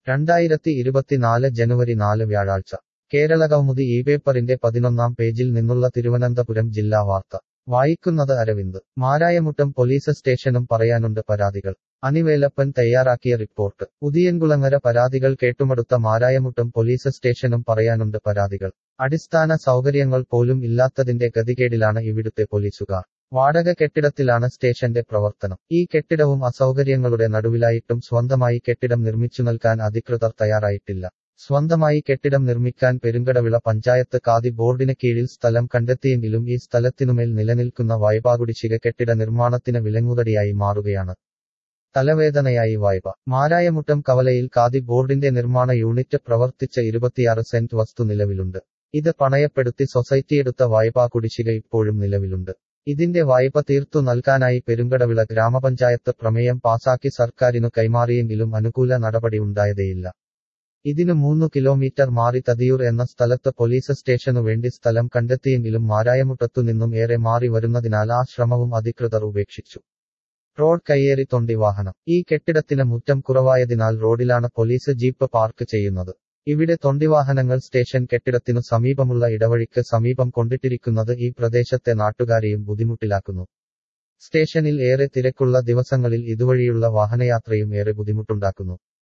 രണ്ടായിരത്തി ഇരുപത്തിനാല് ജനുവരി നാല് വ്യാഴാഴ്ച കേരള കൗമുദി ഈ പേപ്പറിന്റെ പതിനൊന്നാം പേജിൽ നിന്നുള്ള തിരുവനന്തപുരം ജില്ലാ വാർത്ത വായിക്കുന്നത് അരവിന്ദ് മാരായമുട്ടം പോലീസ് സ്റ്റേഷനും പറയാനുണ്ട് പരാതികൾ അനിവേലപ്പൻ തയ്യാറാക്കിയ റിപ്പോർട്ട് ഉദിയൻകുളങ്ങര പരാതികൾ കേട്ടുമടുത്ത മാരായമുട്ടം പോലീസ് സ്റ്റേഷനും പറയാനുണ്ട് പരാതികൾ അടിസ്ഥാന സൗകര്യങ്ങൾ പോലും ഇല്ലാത്തതിന്റെ ഗതികേടിലാണ് ഇവിടുത്തെ പോലീസുകാർ വാടക കെട്ടിടത്തിലാണ് സ്റ്റേഷന്റെ പ്രവർത്തനം ഈ കെട്ടിടവും അസൗകര്യങ്ങളുടെ നടുവിലായിട്ടും സ്വന്തമായി കെട്ടിടം നിർമ്മിച്ചു നൽകാൻ അധികൃതർ തയ്യാറായിട്ടില്ല സ്വന്തമായി കെട്ടിടം നിർമ്മിക്കാൻ പെരുങ്കടവിള പഞ്ചായത്ത് കാതി ബോർഡിന് കീഴിൽ സ്ഥലം കണ്ടെത്തിയെങ്കിലും ഈ സ്ഥലത്തിനുമേൽ നിലനിൽക്കുന്ന വായ്പാകുടിശ്ശിക കെട്ടിട നിർമ്മാണത്തിന് വിലങ്ങുതടിയായി മാറുകയാണ് തലവേദനയായി വായ്പ മാരായമുട്ടം കവലയിൽ കാതി ബോർഡിന്റെ നിർമ്മാണ യൂണിറ്റ് പ്രവർത്തിച്ച ഇരുപത്തിയാറ് സെന്റ് വസ്തു നിലവിലുണ്ട് ഇത് പണയപ്പെടുത്തി സൊസൈറ്റിയെടുത്ത വായ്പാ കുടിശ്ശിക ഇപ്പോഴും നിലവിലുണ്ട് ഇതിന്റെ വായ്പ തീർത്തു നൽകാനായി പെരുങ്കടവിള ഗ്രാമപഞ്ചായത്ത് പ്രമേയം പാസാക്കി സർക്കാരിനു കൈമാറിയെങ്കിലും അനുകൂല നടപടി ഉണ്ടായതേയില്ല ഇതിനു മൂന്നു കിലോമീറ്റർ മാറി തതിയൂർ എന്ന സ്ഥലത്ത് പോലീസ് സ്റ്റേഷനു വേണ്ടി സ്ഥലം കണ്ടെത്തിയെങ്കിലും മാരായമുട്ടത്തു നിന്നും ഏറെ മാറി വരുന്നതിനാൽ ആ ശ്രമവും അധികൃതർ ഉപേക്ഷിച്ചു റോഡ് കയ്യേറി തൊണ്ടി വാഹനം ഈ കെട്ടിടത്തിന് മുറ്റം കുറവായതിനാൽ റോഡിലാണ് പോലീസ് ജീപ്പ് പാർക്ക് ചെയ്യുന്നത് ഇവിടെ തൊണ്ടിവാഹനങ്ങൾ സ്റ്റേഷൻ കെട്ടിടത്തിനു സമീപമുള്ള ഇടവഴിക്ക് സമീപം കൊണ്ടിട്ടിരിക്കുന്നത് ഈ പ്രദേശത്തെ നാട്ടുകാരെയും ബുദ്ധിമുട്ടിലാക്കുന്നു സ്റ്റേഷനിൽ ഏറെ തിരക്കുള്ള ദിവസങ്ങളിൽ ഇതുവഴിയുള്ള വാഹനയാത്രയും ഏറെ ബുദ്ധിമുട്ടുണ്ടാക്കുന്നു